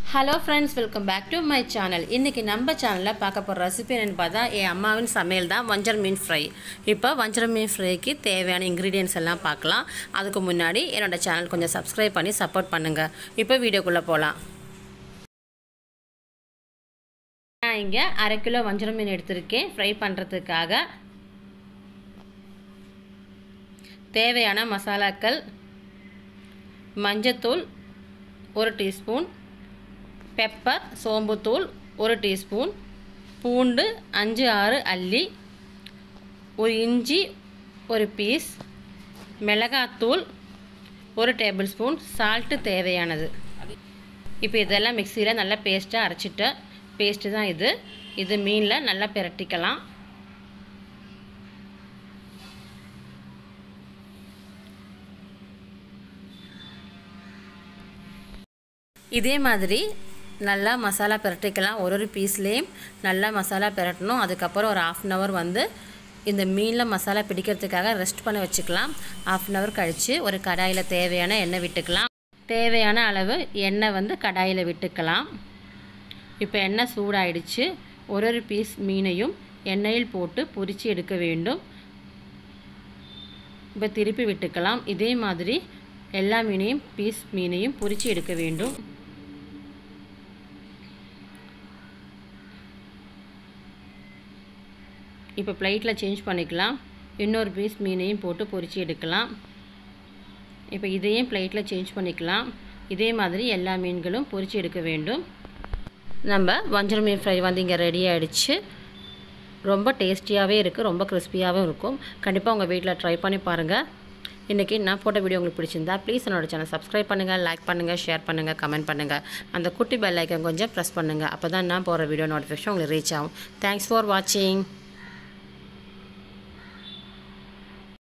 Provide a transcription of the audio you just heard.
hello friends welcome back to my channel இன்றைக்கி நம்ம சேனலில் பார்க்க போகிற ரெசிபி என்னென்னு பார்த்தா என் அம்மாவின் சமையல் தான் வஞ்சர மீன் ஃப்ரை இப்போ வஞ்சர மீன் ஃப்ரைக்கு தேவையான இன்க்ரீடியன்ஸ் எல்லாம் பார்க்கலாம் அதுக்கு முன்னாடி என்னோட சேனல் கொஞ்சம் சப்ஸ்கிரைப் பண்ணி சப்போர்ட் பண்ணுங்கள் இப்போ வீடியோக்குள்ளே போகலாம் நான் இங்கே அரை கிலோ வஞ்சர மீன் எடுத்திருக்கேன் ஃப்ரை பண்ணுறதுக்காக தேவையான மசாலாக்கள் மஞ்சத்தூள் ஒரு டீஸ்பூன் பெப்பர் சோம்புத்தூள் ஒரு டீஸ்பூன் பூண்டு அஞ்சு ஆறு அள்ளி ஒரு இஞ்சி ஒரு பீஸ் மிளகாத்தூள் ஒரு டேபிள் ஸ்பூன் சால்ட்டு தேவையானது இப்போ இதெல்லாம் மிக்சியில் நல்லா பேஸ்ட்டாக அரைச்சிட்ட பேஸ்ட்டு தான் இது இது மீனில் நல்லா பிரட்டிக்கலாம் இதே மாதிரி நல்லா மசாலா பிரட்டிக்கலாம் ஒரு ஒரு பீஸ்லேயும் நல்லா மசாலா பிரட்டணும் அதுக்கப்புறம் ஒரு ஆஃப் அன் ஹவர் வந்து இந்த மீனில் மசாலா பிடிக்கிறதுக்காக ரெஸ்ட் பண்ண வச்சுக்கலாம் ஆஃப் அன் ஹவர் கழித்து ஒரு கடாயில் தேவையான எண்ணெய் விட்டுக்கலாம் தேவையான அளவு எண்ணெய் வந்து கடாயில் விட்டுக்கலாம் இப்போ எண்ணெய் சூடாயிடுச்சு ஒரு ஒரு பீஸ் மீனையும் எண்ணெயில் போட்டு பொரித்து எடுக்க வேண்டும் இப்போ திருப்பி விட்டுக்கலாம் இதே மாதிரி எல்லா மீனையும் பீஸ் மீனையும் பொரித்து எடுக்க வேண்டும் இப்போ பிளேட்டில் சேஞ்ச் பண்ணிக்கலாம் இன்னொரு பீஸ் மீனையும் போட்டு பொரித்து எடுக்கலாம் இப்போ இதையும் பிளேட்டில் சேஞ்ச் பண்ணிக்கலாம் இதே மாதிரி எல்லா மீன்களும் பொரித்து எடுக்க வேண்டும் நம்ம வஞ்சர மீன் ஃப்ரை வந்து இங்கே ரெடி ஆகிடுச்சு ரொம்ப டேஸ்டியாகவே இருக்குது ரொம்ப கிறிஸ்பியாகவும் இருக்கும் கண்டிப்பாக உங்கள் வீட்டில் ட்ரை பண்ணி பாருங்கள் இன்றைக்கி நான் போட்ட வீடியோ உங்களுக்கு பிடிச்சிருந்தா ப்ளீஸ் என்னோட சேனல் சப்ஸ்கிரைப் பண்ணுங்கள் லைக் பண்ணுங்கள் ஷேர் பண்ணுங்கள் கமெண்ட் பண்ணுங்கள் அந்த குட்டி பெல் ஐக்கன் கொஞ்சம் ப்ரெஸ் பண்ணுங்கள் அப்போ தான் நான் போகிற வீடியோ நோட்டிஃபிகேஷன் உங்களுக்கு ரீச் ஆகும் தேங்க்ஸ் ஃபார் வாட்சிங்